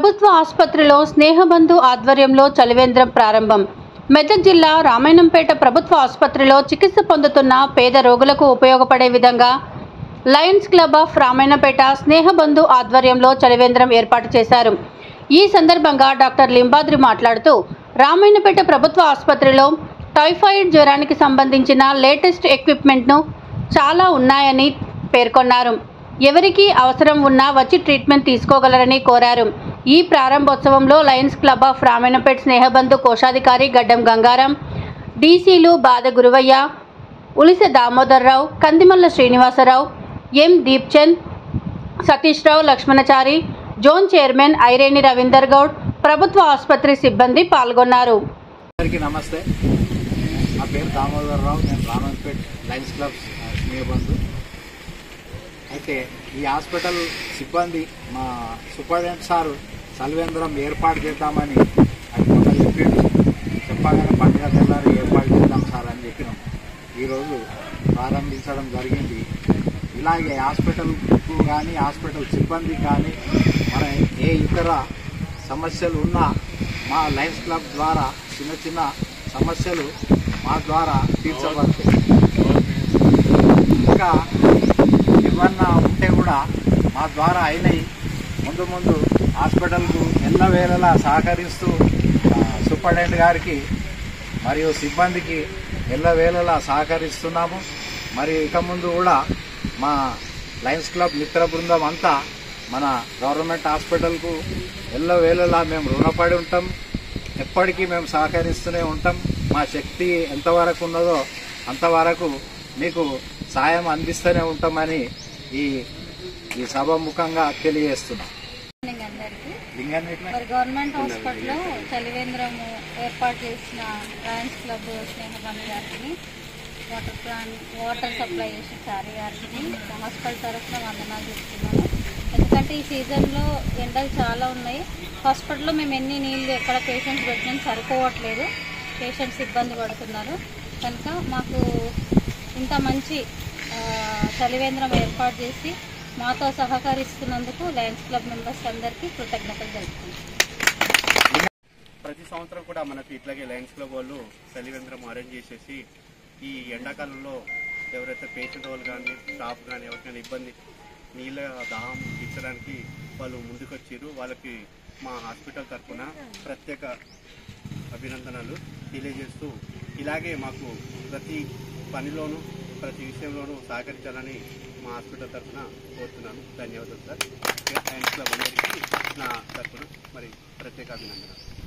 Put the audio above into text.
ప్రభుత్వ ఆసుపత్రిలో స్నేహబంధు ఆధ్వర్యంలో చలివేంద్రం ప్రారంభం మెదక్ జిల్లా రామాయణంపేట ప్రభుత్వ ఆసుపత్రిలో చికిత్స పొందుతున్న పేద రోగులకు ఉపయోగపడే విధంగా Lions Club of Ramayanpet Snehabandhu ఆధ్వర్యంలో చలివేంద్రం ఏర్పాటు చేశారు ఈ సందర్భంగా డాక్టర్ లింబాద్రి మాట్లాడుతూ రామాయణపేట ప్రభుత్వ ఆసుపత్రిలో టైఫాయిడ్ జ్వరానికి సంబంధించిన లేటెస్ట్ ఎక్విప్మెంట్ను చాలా ఉన్నాయని పేర్కొన్నారు ఎవరికి అవసరం ఉన్నా వచ్చి ట్రీట్మెంట్ తీసుకోగలరని కోరారు ఈ ప్రారంభోత్సవంలో Lions Club of Ramayanpet Snehabandhu కోశాధికారి గడ్డం గంగారం డీసీలు Bada Guruvaiah Ulise Damodarrao Kandimalla Srinivasarao M Deepchand Satish Rao Lakshmanachari zone chairman Aireni Ravinder Goud ప్రభుత్వ ఆసుపత్రి సిబ్బంది పాల్గొన్నారు అందరికీ నమస్తే నా పేరు దామోదర్ రావు నేను రామన్పేట్ లయన్స్ క్లబ్ స్నేహబంధు అయితే ఈ హాస్పిటల్ సిబ్బంది మా సూపరింటెండెంట్ సార్ సల్వేంద్రం ఏర్పాటు చేద్దామని అది మొన్న చెప్పిండు చెప్పగానే పండుగ తెల్లారి ఏర్పాటు చేద్దాం సార్ అని చెప్పినాం ఈరోజు ప్రారంభించడం జరిగింది ఇలాగే హాస్పిటల్కు కానీ హాస్పిటల్ సిబ్బంది కానీ మన ఏ ఇతర సమస్యలు ఉన్నా మా లయన్స్ క్లబ్ ద్వారా చిన్న చిన్న సమస్యలు మా ద్వారా తీర్చబడతాయి ఇంకా ఏమన్నా ఉంటే కూడా మా ద్వారా అయినాయి ముందు ముందు హాస్పిటల్కు ఎల్లవేళలా సహకరిస్తూ ఆ, సూపరింటెండెంట్ గారికి మరియు సిబ్బందికి ఎల్లవేళలా సహకరిస్తున్నాము మరి ఇక ముందు కూడా మా లయన్స్ క్లబ్ మిత్ర బృందం అంతా మన గవర్నమెంట్ హాస్పిటల్కు ఎల్లవేళలా మేము రుణపడి ఉంటాం ఎప్పటికీ మేము సహకరిస్తూనే ఉంటాం మా శక్తి ఎంతవరకు ఉన్నదో అంతవరకు మీకు సాయం అందిస్తూనే ఉంటామని ఈ ఈ సభాముఖంగా తెలియజేస్తున్నాం మార్నింగ్ అందరికీ లింగాన్ని మరి గవర్నమెంట్ హాస్పిటల్లో చలివేంద్రము ఏర్పాటు చేసిన లయన్స్ క్లబ్ స్నేహబంధు గారికి వాటర్ ప్లాంట్ వాటర్ సప్లై చేసిన చారి గారికి మా హాస్పిటల్ తరఫున వందనాలు చెప్తున్నాను ఎందుకంటే ఈ సీజన్లో ఎండలు చాలా ఉన్నాయి హాస్పిటల్లో మేము ఎన్ని నీళ్ళు ఎక్కడ పేషెంట్స్ పెట్టినా సరిపోవట్లేదు పేషెంట్స్ ఇబ్బంది పడుతున్నారు కనుక మాకు ఇంత మంచి ఆ, చలివేంద్రం ఏర్పాటు చేసి మాతో సహకరిస్తున్నందుకు లయన్స్ క్లబ్ మెంబర్స్ అందరికీ కృతజ్ఞతలు తెలుపుతున్నాను ప్రతి సంవత్సరం కూడా మనకు ఇట్లాగే లయన్స్ క్లబ్ వాళ్ళు చలివేంద్రం అరేంజ్ చేసేసి ఈ ఎండాకాలంలో ఎవరైతే పేషెంట్ వాళ్ళు కానీ స్టాఫ్ కానీ ఎవరికైనా ఇబ్బంది నీళ్ళ దాహం తీర్చడానికి వాళ్ళు ముందుకు వచ్చారు వాళ్ళకి మా హాస్పిటల్ తరఫున ప్రత్యేక అభినందనలు తెలియజేస్తూ ఇలాగే మాకు ప్రతి పనిలోనూ ప్రతి విషయంలోనూ సహకరించాలని మా హాస్పిటల్ తరఫున కోరుతున్నాను ధన్యవాదాలు సార్ లయన్స్ క్లబ్ అందరికీ నా తరఫున మరి ప్రత్యేక అభినందనలు